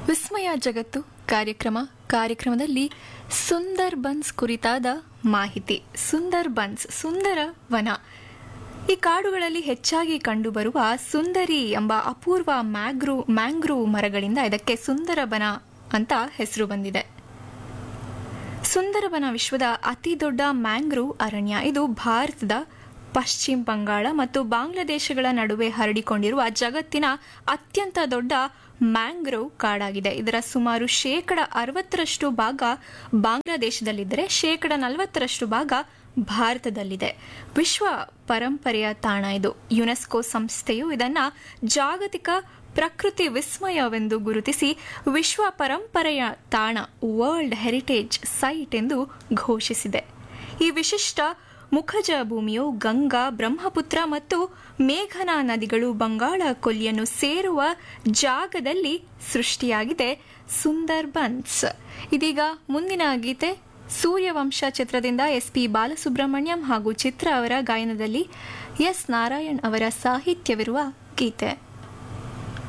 ವಿಸ್ಮಯ ಜಗತ್ತು ಕಾರ್ಯಕ್ರಮ ಕಾರ್ಯಕ್ರಮದಲ್ಲಿ ಸುಂದರ್ ಬನ್ಸ್ ಕುರಿತಾದ ಮಾಹಿತಿ ಸುಂದರ್ ಬನ್ಸ್ ಸುಂದರ ವನ ಈ ಕಾಡುಗಳಲ್ಲಿ ಹೆಚ್ಚಾಗಿ ಕಂಡುಬರುವ ಸುಂದರಿ ಎಂಬ ಅಪೂರ್ವ ಮ್ಯಾಗ್ರೂ ಮ್ಯಾಂಗ್ರೋವ್ ಮರಗಳಿಂದ ಇದಕ್ಕೆ ಸುಂದರ ಬನ ಅಂತ ಹೆಸರು ಬಂದಿದೆ ಸುಂದರವನ ವಿಶ್ವದ ಅತಿ ದೊಡ್ಡ ಮ್ಯಾಂಗ್ರೋವ್ ಅರಣ್ಯ ಇದು ಭಾರತದ ಪಶ್ಚಿಮ ಬಂಗಾಳ ಮತ್ತು ಬಾಂಗ್ಲಾದೇಶಗಳ ನಡುವೆ ಹರಡಿಕೊಂಡಿರುವ ಜಗತ್ತಿನ ಅತ್ಯಂತ ದೊಡ್ಡ ಮ್ಯಾಂಗ್ರೋವ್ ಕಾಡಾಗಿದೆ ಇದರ ಸುಮಾರು ಶೇಕಡ ಅರವತ್ತರಷ್ಟು ಭಾಗ ಬಾಂಗ್ಲಾದೇಶದಲ್ಲಿದ್ದರೆ ಶೇಕಡ ನಲವತ್ತರಷ್ಟು ಭಾಗ ಭಾರತದಲ್ಲಿದೆ ವಿಶ್ವ ಪರಂಪರೆಯ ತಾಣ ಇದು ಯುನೆಸ್ಕೋ ಸಂಸ್ಥೆಯು ಇದನ್ನ ಜಾಗತಿಕ ಪ್ರಕೃತಿ ವಿಸ್ಮಯವೆಂದು ಗುರುತಿಸಿ ವಿಶ್ವ ಪರಂಪರೆಯ ತಾಣ ವರ್ಲ್ಡ್ ಹೆರಿಟೇಜ್ ಸೈಟ್ ಎಂದು ಘೋಷಿಸಿದೆ ಈ ವಿಶಿಷ್ಟ ಮುಖಜ ಭೂಮಿಯು ಗಂಗಾ ಬ್ರಹ್ಮಪುತ್ರ ಮತ್ತು ಮೇಘನಾ ನದಿಗಳು ಬಂಗಾಳ ಕೊಲ್ಲಿಯನ್ನು ಸೇರುವ ಜಾಗದಲ್ಲಿ ಸೃಷ್ಟಿಯಾಗಿದೆ ಸುಂದರ್ ಬನ್ಸ್ ಇದೀಗ ಮುಂದಿನ ಗೀತೆ ಸೂರ್ಯವಂಶ ಚಿತ್ರದಿಂದ ಎಸ್ ಪಿ ಬಾಲಸುಬ್ರಹ್ಮಣ್ಯಂ ಹಾಗೂ ಚಿತ್ರ ಅವರ ಗಾಯನದಲ್ಲಿ ಎಸ್ ನಾರಾಯಣ್ ಅವರ ಸಾಹಿತ್ಯವಿರುವ ಗೀತೆ